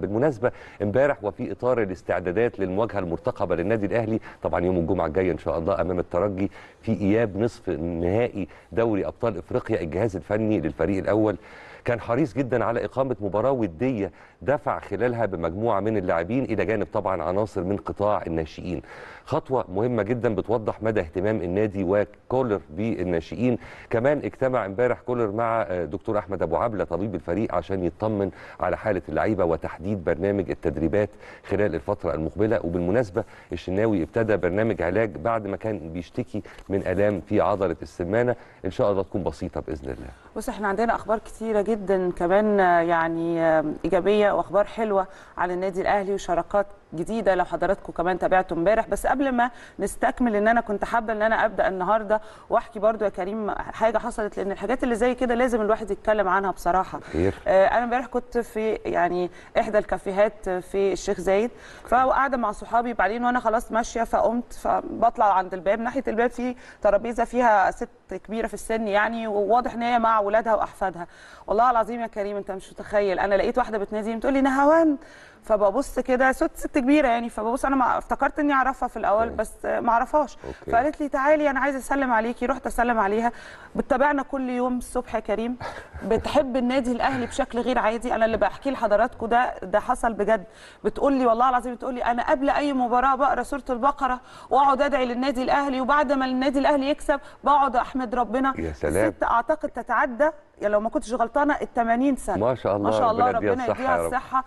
بالمناسبه امبارح وفي اطار الاستعدادات للمواجهه المرتقبه للنادي الاهلي طبعا يوم الجمعه الجايه ان شاء الله امام الترجي في اياب نصف نهائي دوري ابطال افريقيا الجهاز الفني للفريق الاول كان حريص جدا على اقامه مباراه وديه دفع خلالها بمجموعه من اللاعبين الى جانب طبعا عناصر من قطاع الناشئين خطوه مهمه جدا بتوضح مدى اهتمام النادي وكولر بالناشئين كمان اجتمع امبارح كولر مع دكتور احمد ابو عبله طبيب الفريق عشان يطمن على حاله اللعيبه وتحديد برنامج التدريبات خلال الفتره المقبله وبالمناسبه الشناوي ابتدى برنامج علاج بعد ما كان بيشتكي من الام في عضله السمانه ان شاء الله تكون بسيطه باذن الله بص احنا عندنا اخبار كتيره جدا كمان يعني ايجابيه واخبار حلوه على النادي الاهلي وشراكات جديده لو حضراتكم كمان تابعتوا امبارح بس قبل ما نستكمل ان انا كنت حابه ان انا ابدا النهارده واحكي برضو يا كريم حاجه حصلت لان الحاجات اللي زي كده لازم الواحد يتكلم عنها بصراحه خير. آه انا امبارح كنت في يعني احدى الكافيهات في الشيخ زايد فقاعده مع صحابي بعدين وانا خلاص ماشيه فقمت فبطلع عند الباب ناحيه الباب في ترابيزه فيها ست كبيره في السن يعني وواضح ان هي مع اولادها واحفادها والله العظيم يا كريم انت مش متخيل انا لقيت واحده بتنادي بتقول لي نهاوند فببص كده ست ست كبيره يعني فببص انا ما افتكرت اني اعرفها في الاول أوكي. بس ما اعرفهاش أوكي. فقالت لي تعالي انا عايزه اسلم عليكي رحت اسلم عليها بتتابعنا كل يوم الصبح يا كريم بتحب النادي الاهلي بشكل غير عادي انا اللي بحكي لحضراتكم ده ده حصل بجد بتقول لي والله العظيم بتقول لي انا قبل اي مباراه بقرا سوره البقره واقعد ادعي للنادي الاهلي وبعد ما النادي الاهلي يكسب بقعد احمد ربنا يا سلام. الست اعتقد تتعدى يعني لو ما كنتش غلطانه ال 80 سنه ما شاء الله ما شاء الله ربنا يديها ربنا الصحة يا يديها رب. الصحه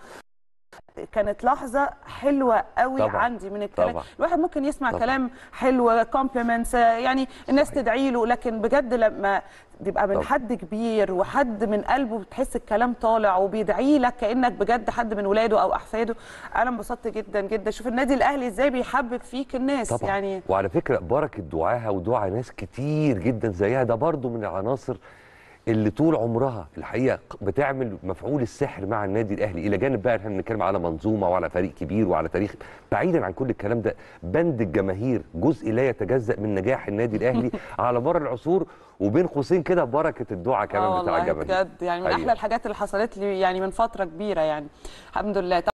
كانت لحظه حلوه قوي طبعاً. عندي من الكلام طبعاً. الواحد ممكن يسمع طبعاً. كلام حلو كومبلمنتس يعني الناس صحيح. تدعي له لكن بجد لما بيبقى من طبعاً. حد كبير وحد من قلبه بتحس الكلام طالع وبيدعي لك كانك بجد حد من ولاده او احفاده انا انبسطت جدا جدا شوف النادي الاهلي ازاي بيحبب فيك الناس طبعا يعني وعلى فكره بركه دعاها ودعاء ناس كتير جدا زيها ده برضو من العناصر اللي طول عمرها الحقيقه بتعمل مفعول السحر مع النادي الاهلي الى جانب بقى احنا بنتكلم على منظومه وعلى فريق كبير وعلى تاريخ بعيدا عن كل الكلام ده بند الجماهير جزء لا يتجزا من نجاح النادي الاهلي على مر العصور وبين قوسين كده بركه الدعاء اه كمان بتاع والله الجماهير بجد يعني من حقيقة. احلى الحاجات اللي حصلت لي يعني من فتره كبيره يعني الحمد لله